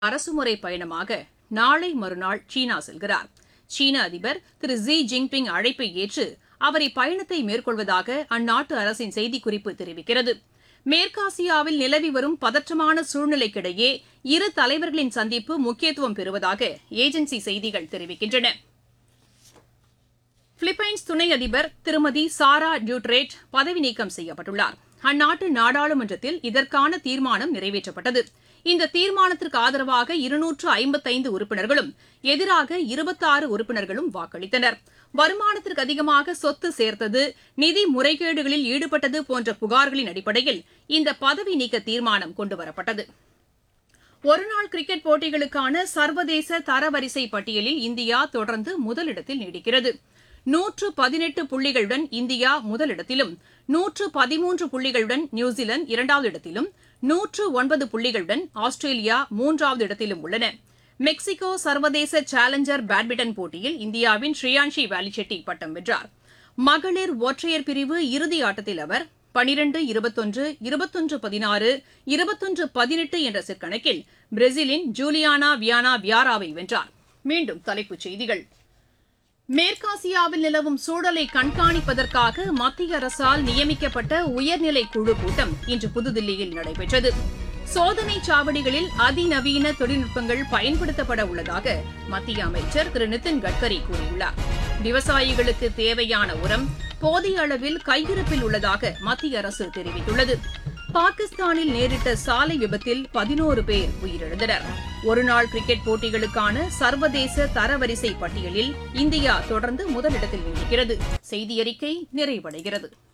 அரசுமுறை பயணமாக நாளை மறுநாள் சீனா செல்கிறார் சீன அதிபர் திரு ஜி ஜின்பிங் அழைப்பை ஏற்று அவர் இப்பயணத்தை மேற்கொள்வதாக அந்நாட்டு அரசின் செய்திக்குறிப்பு தெரிவிக்கிறது மேற்காசியாவில் நிலவி வரும் பதற்றமான சூழ்நிலைக்கிடையே இரு தலைவர்களின் சந்திப்பு முக்கியத்துவம் பெறுவதாக ஏஜென்சி செய்திகள் தெரிவிக்கின்றன பிலிப்பைன்ஸ் துணை அதிபர் திருமதி சாரா டியூட்ரேட் பதவி நீக்கம் செய்யப்பட்டுள்ளார் அந்நாட்டு நாடாளுமன்றத்தில் இதற்கான தீர்மானம் நிறைவேற்றப்பட்டது இந்த தீர்மானத்திற்கு ஆதரவாக இருநூற்று ஐம்பத்தைந்து உறுப்பினர்களும் எதிராக இருபத்தாறு உறுப்பினர்களும் வாக்களித்தனர் வருமானத்திற்கு அதிகமாக சொத்து சேர்த்தது நிதி முறைகேடுகளில் ஈடுபட்டது போன்ற புகார்களின் அடிப்படையில் இந்த பதவி நீக்க தீர்மானம் கொண்டுவரப்பட்டது ஒருநாள் கிரிக்கெட் போட்டிகளுக்கான சர்வதேச தரவரிசை பட்டியலில் இந்தியா தொடர்ந்து முதலிடத்தில் நீடிக்கிறது நூற்று பதினெட்டு புள்ளிகளுடன் இந்தியா முதலிடத்திலும் நூற்று பதிமூன்று புள்ளிகளுடன் நியூசிலாந்து இரண்டாவது இடத்திலும் நூற்று ஒன்பது புள்ளிகளுடன் ஆஸ்திரேலியா மூன்றாவது இடத்திலும் உள்ளன மெக்சிகோ சர்வதேச சேலஞ்சர் பேட்மிண்டன் போட்டியில் இந்தியாவின் ஸ்ரீயான்ஷி வேலிச்செட்டி பட்டம் வென்றார் மகளிர் ஒற்றையர் பிரிவு இறுதி ஆட்டத்தில் அவர் பனிரெண்டு இருபத்தொன்று இருபத்தொன்று பதினாறு இருபத்தொன்று பதினெட்டு என்ற செட் கணக்கில் பிரேசிலின் ஜூலியானா வியானா வியாராவை வென்றார் மீண்டும் தலைப்புச் செய்திகள் மேற்காசியாவில் நிலவும் சூழலை கண்காணிப்பதற்காக மத்திய அரசால் நியமிக்கப்பட்ட உயர்நிலை குழு கூட்டம் இன்று புதுதில்லியில் நடைபெற்றது சோதனை சாவடிகளில் அதிநவீன தொழில்நுட்பங்கள் பயன்படுத்தப்பட உள்ளதாக மத்திய அமைச்சர் திரு நிதின் கட்கரி கூறியுள்ளார் விவசாயிகளுக்கு தேவையான உரம் போதிய அளவில் கையிருப்பில் உள்ளதாக மத்திய அரசு தெரிவித்துள்ளது பாகிஸ்தானில் நேரிட்ட சாலை விபத்தில் பதினோரு பேர் உயிரிழந்தனர் ஒருநாள் கிரிக்கெட் போட்டிகளுக்கான சர்வதேச தரவரிசை பட்டியலில் இந்தியா தொடர்ந்து முதலிடத்தில் நீடிக்கிறது செய்தியறிக்கை நிறைவடைகிறது